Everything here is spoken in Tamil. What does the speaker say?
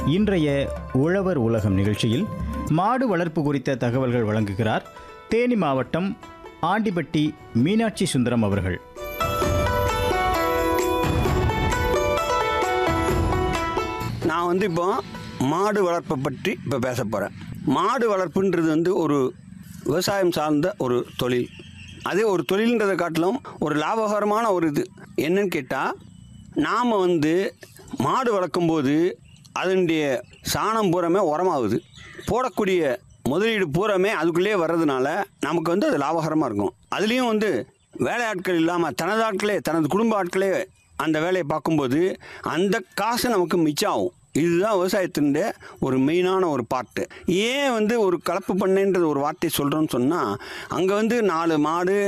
இன்றைய உழவர் உலகம் நிகழ்ச்சியில் மாடு வளர்ப்பு குறித்த தகவல்கள் வழங்குகிறார் தேனி மாவட்டம் ஆண்டிப்பட்டி மீனாட்சி சுந்தரம் அவர்கள் நான் வந்து இப்போ மாடு வளர்ப்பை பற்றி இப்போ பேச போகிறேன் மாடு வளர்ப்புன்றது வந்து ஒரு விவசாயம் சார்ந்த ஒரு தொழில் அதே ஒரு தொழில்ன்றதை காட்டிலும் ஒரு லாபகரமான ஒரு இது என்னன்னு கேட்டால் நாம் வந்து மாடு வளர்க்கும்போது அதனுடைய சாணம் பூராமே உரமாகுது போடக்கூடிய முதலீடு பூராமே அதுக்குள்ளேயே வர்றதுனால நமக்கு வந்து அது லாபகரமாக இருக்கும் அதுலேயும் வந்து வேலை ஆட்கள் இல்லாமல் தனது ஆட்களே தனது குடும்ப ஆட்களே அந்த வேலையை பார்க்கும்போது அந்த காசு நமக்கு மிச்சம் ஆகும் இதுதான் விவசாயத்தினுடைய ஒரு மெயினான ஒரு பார்ட்டு ஏன் வந்து ஒரு கலப்பு பண்ணைன்றது ஒரு வார்த்தை சொல்கிறோன்னு சொன்னால் அங்கே வந்து நாலு மாடு